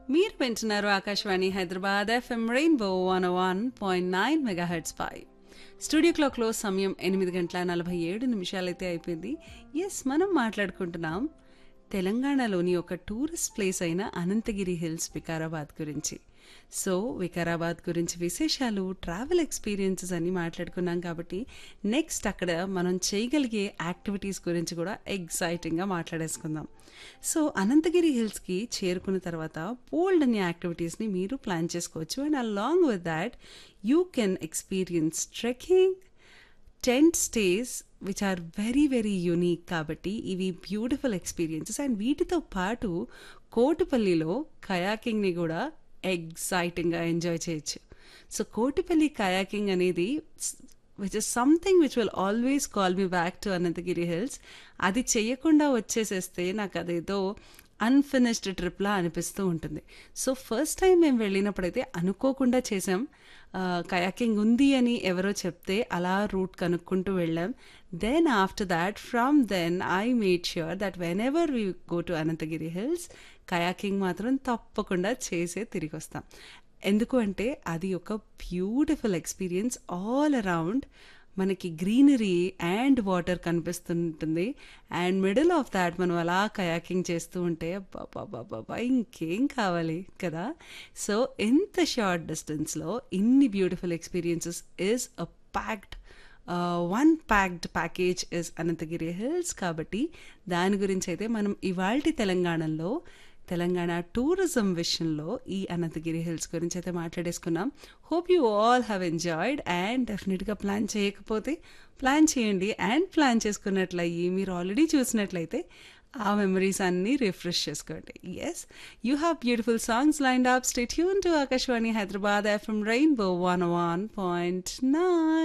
మీరు వింటున్నారు Akashvani Hyderabad FM rainbow one one point nine megahertz పై స్టూడియో క్లాక్లో సమయం ఎనిమిది గంటల నలభై ఏడు నిమిషాలైతే అయిపోయింది ఎస్ మనం మాట్లాడుకుంటున్నాం తెలంగాణలోని ఒక టూరిస్ట్ ప్లేస్ అయిన అనంతగిరి హిల్స్ వికారాబాద్ గురించి సో వికారాబాద్ గురించి విశేషాలు ట్రావెల్ ఎక్స్పీరియన్సెస్ అన్ని మాట్లాడుకున్నాం కాబట్టి నెక్స్ట్ అక్కడ మనం చేయగలిగే యాక్టివిటీస్ గురించి కూడా ఎగ్జైటింగ్గా మాట్లాడేసుకుందాం సో అనంతగిరి హిల్స్కి చేరుకున్న తర్వాత బోల్డ్ అనే యాక్టివిటీస్ని మీరు ప్లాన్ చేసుకోవచ్చు and along with that you can experience trekking tent stays which are very very unique కాబట్టి ఇవి బ్యూటిఫుల్ ఎక్స్పీరియన్సెస్ అండ్ వీటితో పాటు కోటిపల్లిలో కయాకింగ్ని కూడా ఎగ్జైటింగ్గా ఎంజాయ్ చేయొచ్చు సో కోటిపల్లి కయాకింగ్ అనేది which is something which will always call me back to Ananthagiri hills అది చేయకుండా వచ్చేసేస్తే నాకు అదేదో అన్ఫినిష్డ్ ట్రిప్లా అనిపిస్తూ ఉంటుంది సో ఫస్ట్ టైం మేము వెళ్ళినప్పుడైతే అనుకోకుండా చేసాం కయాకింగ్ ఉంది అని ఎవరో చెప్తే అలా రూట్ కనుక్కుంటూ వెళ్ళాం then after that from then I made sure that whenever we go to Ananthagiri hills kayaking మాత్రం తప్పకుండా చేసే తిరిగి వస్తాం ఎందుకు అంటే అది ఒక బ్యూటిఫుల్ ఎక్స్పీరియన్స్ ఆల్ అరౌండ్ మనకి గ్రీనరీ అండ్ వాటర్ కనిపిస్తుంటుంది అండ్ మిడిల్ ఆఫ్ దాట్ మనం అలా కయాకింగ్ చేస్తూ ఉంటే బాబా ఇంకేం కావాలి కదా సో ఎంత షార్ట్ డిస్టెన్స్లో ఇన్ని beautiful experiences is a packed one packed package is Ananthagiri hills కాబట్టి దాని గురించి అయితే మనం ఇవాల్టి తెలంగాణలో తెలంగాణ టూరిజం విషయంలో ఈ అనంతగిరి హిల్స్ గురించి అయితే మాట్లాడేసుకున్నాం hope you all have enjoyed and డెఫినెట్గా ప్లాన్ చేయకపోతే ప్లాన్ చేయండి అండ్ ప్లాన్ చేసుకున్నట్లయి మీరు ఆల్రెడీ చూసినట్లయితే ఆ మెమరీస్ అన్నీ రిఫ్రెష్ చేసుకోండి yes you have beautiful songs lined up stay యూన్ to Akashvani Hyderabad FM rainbow one one point nine